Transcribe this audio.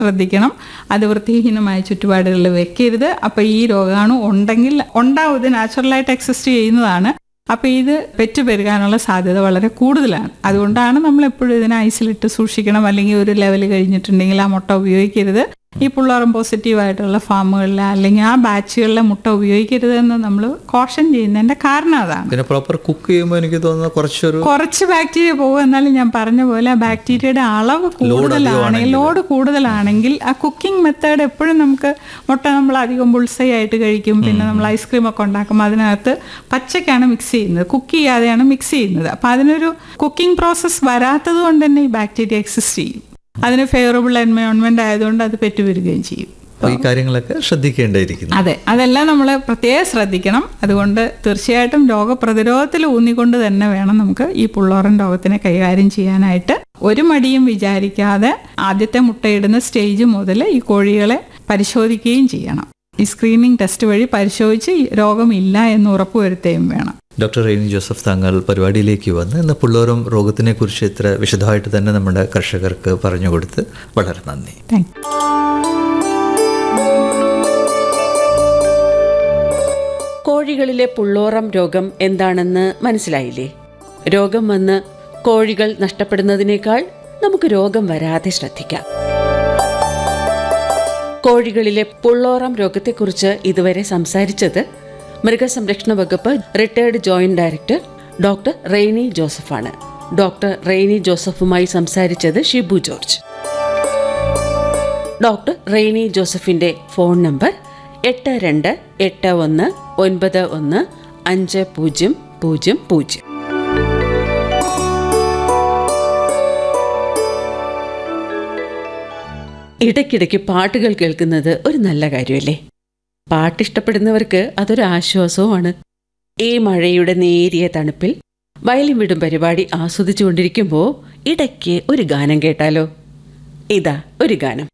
ശ്രദ്ധിക്കണം അത് വൃത്തിഹീനമായ ചുറ്റുപാടുകളിൽ വെക്കരുത് അപ്പോൾ ഈ രോഗാണു ഉണ്ടെങ്കിൽ ഉണ്ടാവും ഇത് നാച്ചുറലായിട്ട് എക്സിസ്റ്റ് ചെയ്യുന്നതാണ് അപ്പോൾ ഇത് പെറ്റു പെരുകാനുള്ള സാധ്യത വളരെ കൂടുതലാണ് അതുകൊണ്ടാണ് നമ്മൾ എപ്പോഴും ഇതിനെ ഐസിലിട്ട് സൂക്ഷിക്കണം അല്ലെങ്കിൽ ഒരു ലെവൽ കഴിഞ്ഞിട്ടുണ്ടെങ്കിൽ ആ മുട്ട ഉപയോഗിക്കരുത് ഈ പുള്ളാറും പോസിറ്റീവായിട്ടുള്ള ഫാമുകളിൽ അല്ലെങ്കിൽ ആ ബാച്ചുകളിലെ മുട്ട ഉപയോഗിക്കരുത് എന്ന് നമ്മൾ കോഷൻ ചെയ്യുന്നതിൻ്റെ കാരണം അതാണ് പിന്നെ പ്രോപ്പർ കുക്ക് ചെയ്യുമ്പോൾ എനിക്ക് തോന്നുന്നു കുറച്ചൊരു കുറച്ച് ബാക്ടീരിയ പോകും എന്നാലും ഞാൻ പറഞ്ഞ പോലെ ആ ബാക്ടീരിയയുടെ അളവ് കൂടുതലാണെങ്കിൽ ലോഡ് കൂടുതലാണെങ്കിൽ ആ കുക്കിംഗ് മെത്തേഡ് എപ്പോഴും നമുക്ക് മുട്ട നമ്മൾ അധികം ബുൾസൈ ആയിട്ട് കഴിക്കും പിന്നെ നമ്മൾ ഐസ്ക്രീം ഒക്കെ ഉണ്ടാക്കുമ്പോൾ അതിനകത്ത് പച്ചക്കാണ് മിക്സ് ചെയ്യുന്നത് കുക്ക് ചെയ്യാതെയാണ് മിക്സ് ചെയ്യുന്നത് അപ്പം അതിനൊരു കുക്കിംഗ് പ്രോസസ്സ് വരാത്തത് കൊണ്ട് തന്നെ ഈ ബാക്ടീരിയ എക്സിസ്റ്റ് ചെയ്യും അതിന് ഫേവറബിൾ എൻവയോൺമെന്റ് ആയതുകൊണ്ട് അത് പെറ്റുവരികയും ചെയ്യും ഈ കാര്യങ്ങളൊക്കെ ശ്രദ്ധിക്കേണ്ടിയിരിക്കുന്നു അതെ അതെല്ലാം നമ്മൾ പ്രത്യേകം ശ്രദ്ധിക്കണം അതുകൊണ്ട് തീർച്ചയായിട്ടും രോഗപ്രതിരോധത്തിൽ ഊന്നിക്കൊണ്ട് തന്നെ വേണം നമുക്ക് ഈ പുള്ളോറൻ രോഗത്തിനെ കൈകാര്യം ചെയ്യാനായിട്ട് ഒരു മടിയും വിചാരിക്കാതെ ആദ്യത്തെ മുട്ടയിടുന്ന സ്റ്റേജ് മുതൽ ഈ കോഴികളെ പരിശോധിക്കുകയും ചെയ്യണം ഈ സ്ക്രീനിങ് ടെസ്റ്റ് വഴി പരിശോധിച്ച് ഈ രോഗമില്ല എന്ന് ഉറപ്പുവരുത്തുകയും വേണം ഡോക്ടർ റെയിനി ജോസഫ് താങ്കൾ പരിപാടിയിലേക്ക് വന്ന് ഇന്ന് പുള്ളോറും രോഗത്തിനെ കുറിച്ച് ഇത്ര വിശദമായിട്ട് തന്നെ നമ്മുടെ കർഷകർക്ക് പറഞ്ഞു കൊടുത്ത് വളരെ നന്ദി താങ്ക് കോഴികളിലെ പുള്ളോറം രോഗം എന്താണെന്ന് മനസ്സിലായില്ലേ രോഗം വന്ന് കോഴികൾ നഷ്ടപ്പെടുന്നതിനേക്കാൾ നമുക്ക് രോഗം വരാതെ ശ്രദ്ധിക്കാം കോഴികളിലെ പുള്ളോറം രോഗത്തെക്കുറിച്ച് ഇതുവരെ സംസാരിച്ചത് മൃഗസംരക്ഷണ വകുപ്പ് retired joint director doctor Rainy ജോസഫാണ് ഡോക്ടർ റെയ്നി ജോസഫുമായി സംസാരിച്ചത് ഷിബു ജോർജ് ഡോക്ടർ റെയ്നി ജോസഫിന്റെ ഫോൺ നമ്പർ എട്ട് രണ്ട് എട്ട് ഒന്ന് ഒൻപത് ഒന്ന് അഞ്ച് പൂജ്യം പൂജ്യം പൂജ്യം ഇടയ്ക്കിടയ്ക്ക് പാട്ടുകൾ കേൾക്കുന്നത് ഒരു നല്ല കാര്യമല്ലേ പാട്ടിഷ്ടപ്പെടുന്നവർക്ക് അതൊരു ആശ്വാസവുമാണ് ഈ മഴയുടെ നേരിയ തണുപ്പിൽ വയലിൻ വിടും പരിപാടി ആസ്വദിച്ചുകൊണ്ടിരിക്കുമ്പോൾ ഇടയ്ക്ക് ഒരു ഗാനം കേട്ടാലോ ഇതാ ഒരു ഗാനം